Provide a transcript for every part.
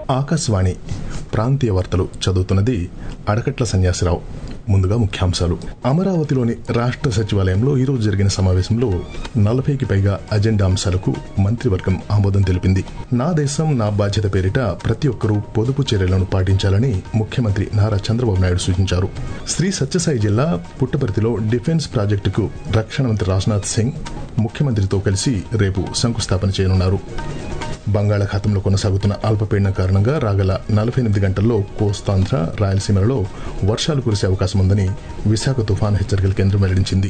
ఆకాశవాణి ప్రాంతీయ వార్తలు చదువుతున్నది అడకట్ల సన్యాసిరావు ముందుగా ముఖ్యాంశాలు అమరావతిలోని రాష్ట్ర సచివాలయంలో ఈరోజు జరిగిన సమావేశంలో నలభైకి పైగా అజెండా అంశాలకు మంత్రివర్గం ఆమోదం తెలిపింది నా దేశం నా బాధ్యత పేరిట ప్రతి ఒక్కరూ పొదుపు చర్యలను పాటించాలని ముఖ్యమంత్రి నారా చంద్రబాబు నాయుడు సూచించారు శ్రీ సత్యసాయి జిల్లా పుట్టపర్తిలో డిఫెన్స్ ప్రాజెక్టుకు రక్షణ మంత్రి రాజ్నాథ్ సింగ్ ముఖ్యమంత్రితో కలిసి రేపు శంకుస్థాపన చేయనున్నారు బంగాళాఖాతంలో కొనసాగుతున్న అల్పపీడనం కారణంగా రాగల నలభై ఎనిమిది గంటల్లో కోస్తాంధ్ర రాయలసీమలలో వర్షాలు కురిసే అవకాశం ఉందని విశాఖ తుఫాను హెచ్చరికల కేంద్రం వెల్లడించింది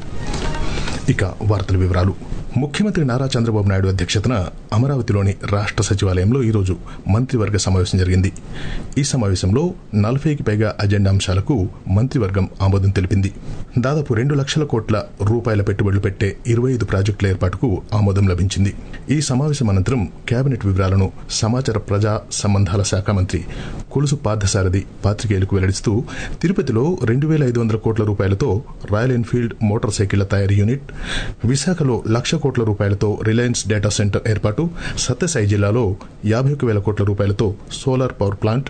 ఇక వార్తల వివరాలు ముఖ్యమంత్రి నారా చంద్రబాబు నాయుడు అధ్యక్షతన అమరావతిలోని రాష్ట్ర సచివాలయంలో ఈరోజు మంత్రివర్గ సమావేశం జరిగింది ఈ సమావేశంలో నలభైకి పైగా అజెండా అంశాలకు మంత్రివర్గం ఆమోదం తెలిపింది దాదాపు రెండు లక్షల కోట్ల రూపాయల పెట్టుబడులు పెట్టే ఇరవై ఐదు ప్రాజెక్టుల ఏర్పాటుకు ఆమోదం లభించింది ఈ సమావేశం అనంతరం కేబినెట్ వివరాలను సమాచార ప్రజా సంబంధాల శాఖ మంత్రి కొలుసు పార్థసారథి పాత్రికేయులకు వెల్లడిస్తూ తిరుపతిలో రెండు వేల ఐదు వందల కోట్ల రూపాయలతో రాయల్ ఎన్ఫీల్డ్ మోటార్ సైకిళ్ల తయారీ యూనిట్ విశాఖలో లక్ష కోట్ల రూపాయలతో రిలయన్స్ డేటా సెంటర్ ఏర్పాటు సత్యసాయి జిల్లాలో యాభై ఒక వేల కోట్ల రూపాయలతో సోలార్ పవర్ ప్లాంట్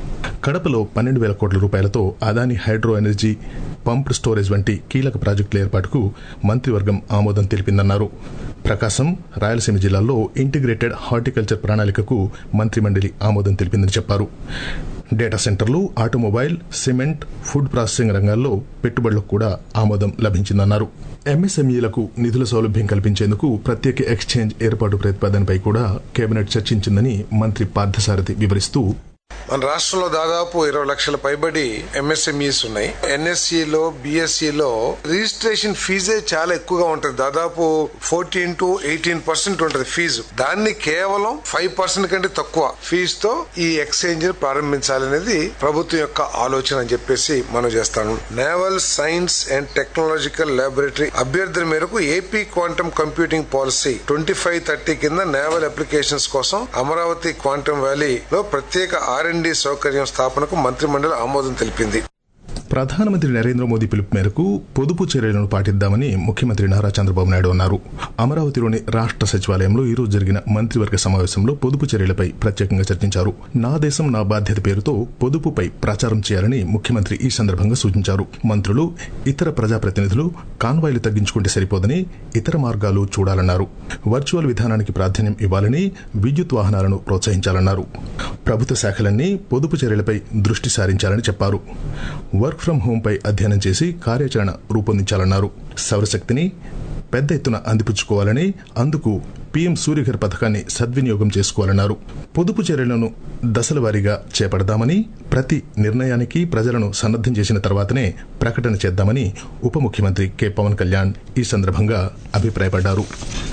కడపలో పన్నెండు వేల కోట్ల రూపాయలతో Adani hydro energy pumped storage వంటి కీలక ప్రాజెక్టుల ఏర్పాటుకు మంత్రివర్గం ఆమోదం తెలిపిందన్నారు ప్రకాశం రాయలసీమ జిల్లాల్లో ఇంటిగ్రేటెడ్ హార్టికల్చర్ ప్రణాళికకు మంత్రిమండలి ఆమోదం తెలిపిందని చెప్పారు డేటా సెంటర్లు ఆటోమొబైల్ సిమెంట్ ఫుడ్ ప్రాసెసింగ్ రంగాల్లో పెట్టుబడులకు కూడా ఆమోదం లభించిందన్నారు ఎంఎస్ఎంఈలకు నిధుల సౌలభ్యం కల్పించేందుకు ప్రత్యేక ఎక్స్చేంజ్ ఏర్పాటు ప్రతిపాదనపై కూడా కేబినెట్ చర్చించిందని మంత్రి పార్థసారథి వివరిస్తూ మన రాష్ట్రంలో దాదాపు ఇరవై లక్షల పైబడి ఎంఎస్ఎంఈస్ ఉన్నాయి ఎన్ఎస్సి లో బిఎస్సి లో రిజిస్ట్రేషన్ ఫీజే చాలా ఎక్కువగా ఉంటుంది దాదాపు ఫోర్టీన్ టు ఎయిటీన్ పర్సెంట్ ఉంటుంది ఫీజు దాన్ని కేవలం ఫైవ్ పర్సెంట్ కంటే తక్కువ ఫీజుతో ఈ ఎక్స్చేంజ్ ప్రారంభించాలనేది ప్రభుత్వం యొక్క ఆలోచన అని చెప్పేసి మనం చేస్తాను naval science and technological laboratory అభ్యర్థుల మేరకు AP quantum computing policy twenty five thirty కింద నేవల్ అప్లికేషన్స్ కోసం అమరావతి క్వాంటమ్ వ్యాలీలో ప్రత్యేక ఆర్ అండ్ సౌకర్యం స్థాపనకు మంత్రిమండలి ఆమోదం తెలిపింది ప్రధానమంత్రి నరేంద్ర మోదీ పిలుపు మేరకు పొదుపు చర్యలను పాటిద్దామని ముఖ్యమంత్రి నారా చంద్రబాబు నాయుడు అన్నారు అమరావతిలోని రాష్ట్ర సచివాలయంలో ఈ రోజు జరిగిన మంత్రివర్గ సమావేశంలో పొదుపు చర్యలపై ప్రత్యేకంగా చర్చించారు నా దేశం నా బాధ్యత పేరుతో పొదుపుపై ప్రచారం చేయాలని ముఖ్యమంత్రి ఈ సందర్భంగా సూచించారు మంత్రులు ఇతర ప్రజాప్రతినిధులు కాన్వాయ్లు తగ్గించుకుంటే సరిపోదని ఇతర మార్గాలు చూడాలన్నారు వర్చువల్ విధానానికి ప్రాధాన్యం ఇవ్వాలని విద్యుత్ వాహనాలను ప్రోత్సహించాలన్నారు ప్రభుత్వ శాఖలన్నీ పొదుపు చర్యలపై దృష్టి సారించాలని చెప్పారు వర్క్ ఫ్రం హోంపై అధ్యయనం చేసి కార్యాచరణ రూపొందించాలన్నారు సౌరశక్తిని పెద్ద ఎత్తున అందిపుచ్చుకోవాలని అందుకు పీఎం సూర్యఘర్ పథకాన్ని సద్వినియోగం చేసుకోవాలన్నారు పొదుపు చర్యలను దశల వారీగా చేపడదామని ప్రతి నిర్ణయానికి ప్రజలను సన్నద్దం చేసిన తర్వాతనే ప్రకటన చేద్దామని ఉప ముఖ్యమంత్రి కె పవన్ కళ్యాణ్ ఈ సందర్భంగా అభిప్రాయపడ్డారు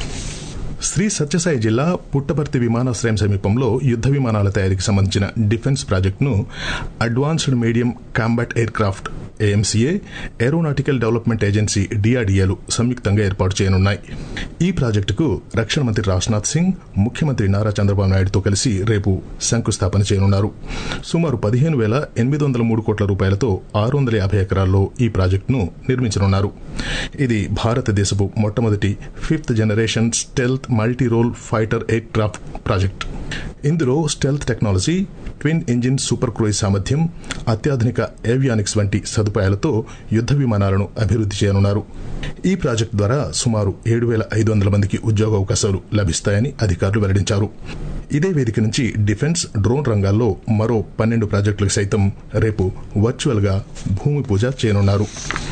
శ్రీ సత్యసాయి జిల్లా పుట్టపర్తి విమానాశ్రయం సమీపంలో యుద్ద విమానాల తయారీకి సంబంధించిన డిఫెన్స్ ప్రాజెక్టును advanced medium combat aircraft AMCA aeronautical development agency డిఆర్డీఏలు సంయుక్తంగా ఏర్పాటు చేయనున్నాయి ఈ ప్రాజెక్టుకు రక్షణ మంత్రి రాజ్నాథ్ సింగ్ ముఖ్యమంత్రి నారా చంద్రబాబు నాయుడుతో కలిసి రేపు శంకుస్థాపన చేయనున్నారు సుమారు పదిహేను వేల ఎనిమిది వందల మూడు కోట్ల రూపాయలతో ఆరు వందల యాభై ఎకరాల్లో ఈ ప్రాజెక్టును నిర్మించనున్నారు ఇది భారతదేశపు మొట్టమొదటి fifth generation stealth multi role fighter aircraft project ఇందులో stealth technology twin engine super cruise సామర్థ్యం అత్యాధునిక ఏవియానిక్స్ వంటి సదుపాయాలతో యుద్ద విమానాలను అభివృద్ధి చేయనున్నారు ఈ ప్రాజెక్టు ద్వారా సుమారు ఏడు వేల ఐదు వందల మందికి ఉద్యోగ అవకాశాలు లభిస్తాయని అధికారులు వెల్లడించారు ఇదే వేదిక నుంచి డిఫెన్స్ డ్రోన్ రంగాల్లో మరో పన్నెండు ప్రాజెక్టులకు సైతం రేపు వర్చువల్ గా భూమి పూజ చేయనున్నారు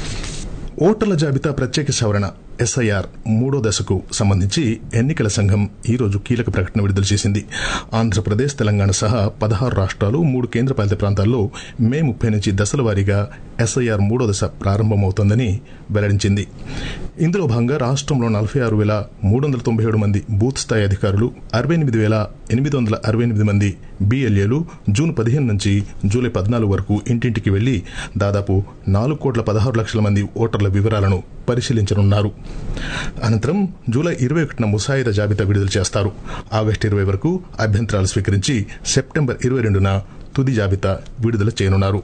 ఓటర్ల జాబితా ప్రత్యేక సవరణ ఎస్ఐఆర్ మూడో దశకు సంబంధించి ఎన్నికల సంఘం ఈ రోజు కీలక ప్రకటన విడుదల చేసింది ఆంధ్రప్రదేశ్ తెలంగాణ సహా పదహారు రాష్ట్రాలు మూడు కేంద్రపాలిత ప్రాంతాల్లో మే ముప్పై నుంచి దశల వారీగా ఎస్ఐఆర్ మూడో దశ ప్రారంభమవుతోందని వెల్లడించింది ఇందులో భాగంగా రాష్ట్రంలో నలభై ఆరు వేల మూడు వందల తొంభై ఏడు మంది బూత్ స్థాయి అధికారులు అరవై ఎనిమిది వేల ఎనిమిది వందల అరవై ఎనిమిది మంది బీఎల్ఏలు జూన్ పదిహేను నుంచి జూలై పద్నాలుగు వరకు ఇంటింటికి వెళ్లి దాదాపు నాలుగు కోట్ల పదహారు లక్షల మంది ఓటర్ల వివరాలను పరిశీలించనున్నారు అనంతరం జూలై ఇరవై ఒకటిన ముసాయిదా జాబితా విడుదల చేస్తారు ఆగస్టు ఇరవై వరకు అభ్యంతరాలు స్వీకరించి సెప్టెంబర్ ఇరవై రెండున తుది జాబితా విడుదల చేయనున్నారు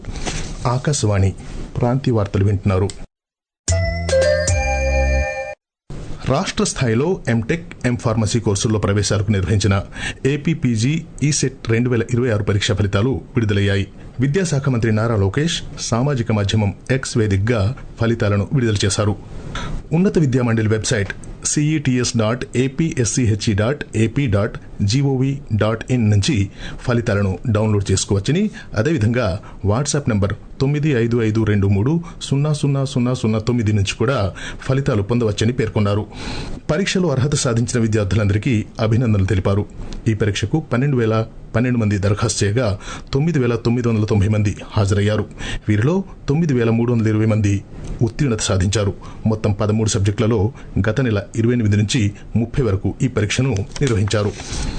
ఆకాశవాణి ప్రాంతీయ వార్తలు వింటున్నారు రాష్ట్ర స్థాయిలో ఎంటెక్ ఎం ఫార్మసీ కోర్సుల్లో ప్రవేశాలకు నిర్వహించిన ఏపీపీజీ ఈసెట్ రెండు వేల ఇరవై ఆరు పరీక్ష ఫలితాలు విడుదలయ్యాయి విద్యాశాఖ మంత్రి నారా లోకేష్ సామాజిక మాధ్యమం ఎక్స్ వేదికగా ఫలితాలను విడుదల చేశారు ఉన్నత విద్యా మండలి website CETS dot APSCHE dot AP dot GOV dot in నుంచి ఫలితాలను డౌన్లోడ్ చేసుకోవచ్చని అదేవిధంగా వాట్సాప్ నంబర్ తొమ్మిది ఐదు ఐదు రెండు మూడు సున్నా సున్నా సున్నా సున్నా తొమ్మిది నుంచి కూడా ఫలితాలు పొందవచ్చని పేర్కొన్నారు పరీక్షలో అర్హత సాధించిన విద్యార్థులందరికీ అభినందనలు తెలిపారు ఈ పరీక్షకు పన్నెండు వేల పన్నెండు మంది దరఖాస్తు చేయగా తొమ్మిది వేల తొమ్మిది వందల తొంభై మంది హాజరయ్యారు వీరిలో తొమ్మిది వేల మూడు వందల ఇరవై మంది ఉత్తీర్ణత సాధించారు మొత్తం పదమూడు సబ్జెక్టులలో గత నెల ఇరవై ఎనిమిది నుంచి ముప్పై వరకు ఈ పరీక్షను నిర్వహించారు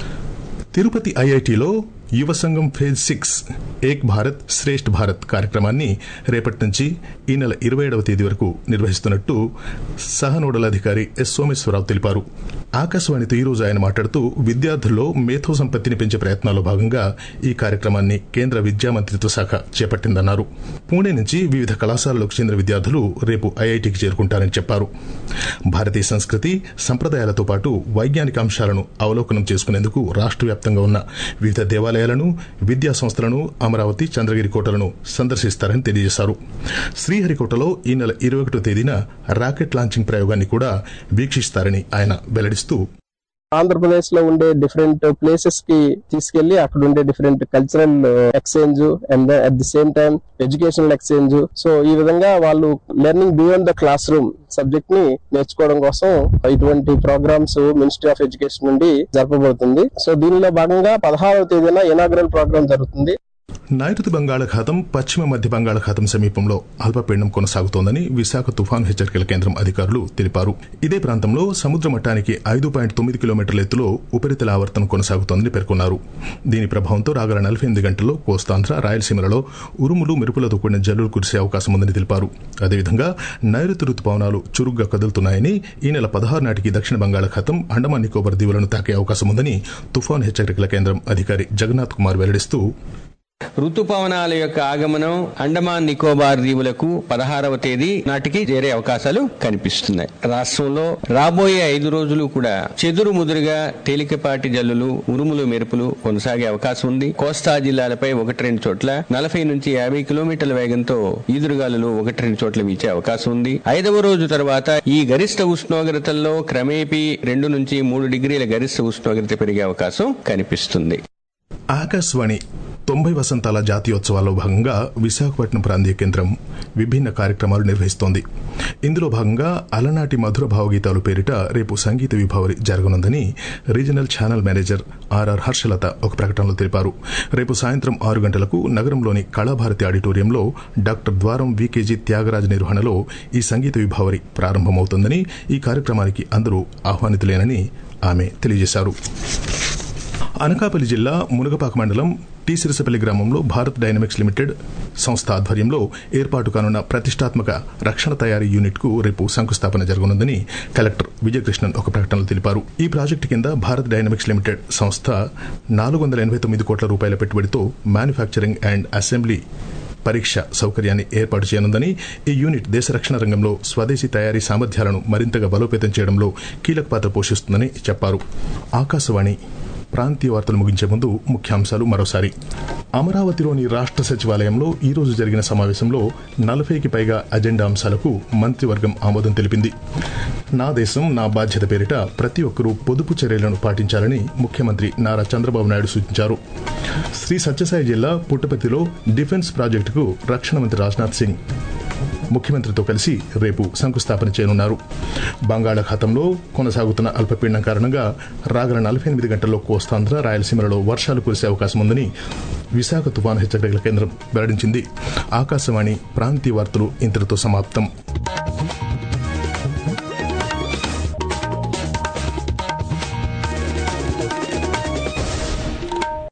తిరుపతి ఐఐటిలో యువ సంఘం ఫేజ్ సిక్స్ ఏక్ భారత్ శ్రేష్ఠ భారత్ కార్యక్రమాన్ని రేపటి నుంచి ఈ నెల ఇరవై ఏడవ తేదీ వరకు నిర్వహిస్తున్నట్టు సహ నోడల్ అధికారి ఎస్ సోమేశ్వరరావు తెలిపారు ఆకాశవాణితో ఈ రోజు ఆయన మాట్లాడుతూ విద్యార్థుల్లో మేధో సంపత్తిని పెంచే ప్రయత్నాల్లో భాగంగా ఈ కార్యక్రమాన్ని కేంద్ర విద్యా మంత్రిత్వ శాఖ చేపట్టిందన్నారు పూణే నుంచి వివిధ కళాశాలలకు చెందిన విద్యార్థులు రేపు ఐఐటికి చేరుకుంటారని చెప్పారు భారతీయ సంస్కృతి సంప్రదాయాలతో పాటు వైజ్ఞానిక అంశాలను అవలోకనం చేసుకునేందుకు రాష్ట్ర వ్యాప్తంగా ఉన్న వివిధ దేవాలయాలను విద్యా సంస్థలను అమరావతి చంద్రగిరి కోటలను సందర్శిస్తారని తెలియజేశారు శ్రీహరికోటలో ఈ నెల ఇరవై ఒకటో తేదీన రాకెట్ లాంచింగ్ ప్రయోగాన్ని కూడా వీక్షిస్తారని ఆయన వెల్లడిస్తూ ఆంధ్రప్రదేశ్ లో ఉండే డిఫరెంట్ ప్లేసెస్ కి తీసుకెళ్లి అక్కడ ఉండే different cultural exchange and at the same time educational exchange so ఈ విధంగా వాళ్ళు learning beyond the classroom subject ని నేర్చుకోవడం కోసం ఇటువంటి ప్రోగ్రామ్స్ మినిస్ట్రీ ఆఫ్ ఎడ్యుకేషన్ నుండి జరపబడుతుంది సో దీనిలో భాగంగా పదహారవ తేదీన ఇనాగ్రల్ ప్రోగ్రామ్ జరుగుతుంది నైరుతి బంగాళాఖాతం పశ్చిమ మధ్య బంగాళాఖాతం సమీపంలో అల్పపీడనం కొనసాగుతోందని విశాఖ తుఫాను హెచ్చరికల కేంద్రం అధికారులు తెలిపారు ఇదే ప్రాంతంలో సముద్ర మట్టానికి ఐదు పాయింట్ తొమ్మిది కిలోమీటర్ల ఎత్తులో ఉపరితల ఆవర్తనం కొనసాగుతోందని పేర్కొన్నారు దీని ప్రభావంతో రాగల నలభై ఎనిమిది గంటల్లో కోస్తాంధ్ర రాయలసీమలలో ఉరుములు మెరుపులతో కూడిన జల్లులు కురిసే అవకాశం ఉందని తెలిపారు అదేవిధంగా నైరుతి రుతుపవనాలు చురుగ్గా కదులుతున్నాయని ఈ నెల పదహారు నాటికి దక్షిణ బంగాళాఖాతం అండమాన్ నికోబార్ దీవులను తాకే అవకాశం ఉందని తుఫాను హెచ్చరికల కేంద్రం అధికారి జగన్నాథ్ కుమార్ వెల్లడిస్తూ ఋతుపవనాల యొక్క ఆగమనం అండమాన్ నికోబార్ దీవులకు పదహారవ తేదీ నాటికి చేరే అవకాశాలు కనిపిస్తున్నాయి రాష్ట్రంలో రాబోయే ఐదు రోజులు కూడా చెదురు ముదురుగా తేలికపాటి జల్లులు ఉరుములు మెరుపులు కొనసాగే అవకాశం ఉంది కోస్తా జిల్లాలపై ఒకటి రెండు చోట్ల నలభై నుంచి యాభై కిలోమీటర్ల వేగంతో ఈదురుగాలులు ఒకటి రెండు చోట్ల వీచే అవకాశం ఉంది ఐదవ రోజు తర్వాత ఈ గరిష్ట ఉష్ణోగ్రతల్లో క్రమేపీ రెండు నుంచి మూడు డిగ్రీల గరిష్ట ఉష్ణోగ్రత పెరిగే అవకాశం కనిపిస్తుంది ఆకాశవాణి తొంభై వసంతాల జాతీయోత్సవాల్లో భాగంగా విశాఖపట్నం ప్రాంతీయ కేంద్రం విభిన్న కార్యక్రమాలు నిర్వహిస్తోంది ఇందులో భాగంగా అలనాటి మధుర భావగీతాలు పేరిట రేపు సంగీత విభావరి జరగనుందని regional channel manager RR Harshalatha ఒక ప్రకటనలో తెలిపారు రేపు సాయంత్రం ఆరు గంటలకు నగరంలోని కళాభారతి ఆడిటోరియంలో డాక్టర్ ద్వారం వికేజీ త్యాగరాజ్ నిర్వహణలో ఈ సంగీత విభావరి ప్రారంభమవుతుందని ఈ కార్యక్రమానికి అందరూ ఆహ్వానితులేనని ఆమె తెలియజేశారు అనకాపల్లి జిల్లా మునగపాక మండలం టీ సిరసపల్లి గ్రామంలో భారత్ డైనమిక్స్ లిమిటెడ్ సంస్థ ఆధ్వర్యంలో ఏర్పాటు కానున్న ప్రతిష్టాత్మక రక్షణ తయారీ యూనిట్ కు రేపు శంకుస్థాపన జరగనుందని కలెక్టర్ విజయకృష్ణన్ ఒక ప్రకటనలో తెలిపారు ఈ ప్రాజెక్టు కింద భారత్ డైనమిక్స్ లిమిటెడ్ సంస్థ నాలుగు వందల ఎనభై తొమ్మిది కోట్ల రూపాయల పెట్టుబడితో మ్యానుఫ్యాక్చరింగ్ అండ్ అసెంబ్లీ పరీక్ష సౌకర్యాన్ని ఏర్పాటు చేయనుందని ఈ యూనిట్ దేశ రక్షణ రంగంలో స్వదేశీ తయారీ సామర్థ్యాలను మరింతగా బలోపేతం చేయడంలో కీలక పాత్ర పోషిస్తుందని చెప్పారు ఆకాశవాణి ప్రాంతీయ వార్తలు ముగించే ముందు ముఖ్యాంశాలు మరోసారి అమరావతిలోని రాష్ట్ర సచివాలయంలో ఈ రోజు జరిగిన సమావేశంలో నలభైకి పైగా అజెండా అంశాలకు మంత్రివర్గం ఆమోదం తెలిపింది నా దేశం నా బాధ్యత పేరిట ప్రతి ఒక్కరూ పొదుపు చర్యలను పాటించాలని ముఖ్యమంత్రి నారా చంద్రబాబు నాయుడు సూచించారు శ్రీ సత్యసాయి జిల్లా పుట్టపర్తిలో డిఫెన్స్ ప్రాజెక్టుకు రక్షణ మంత్రి రాజ్నాథ్ సింగ్ ముఖ్యమంత్రితో కలిసి రేపు శంకుస్థాపన చేయనున్నారు బంగాళాఖాతంలో కొనసాగుతున్న అల్పపీడనం కారణంగా రాగల నలభై ఎనిమిది గంటల్లో కోస్తాంధ్ర రాయలసీమలలో వర్షాలు కురిసే అవకాశం ఉందని విశాఖ తుఫాను హెచ్చరికల కేంద్రం వెల్లడించింది ఆకాశవాణి ప్రాంతీయ వార్తలు ఇంతటితో సమాప్తం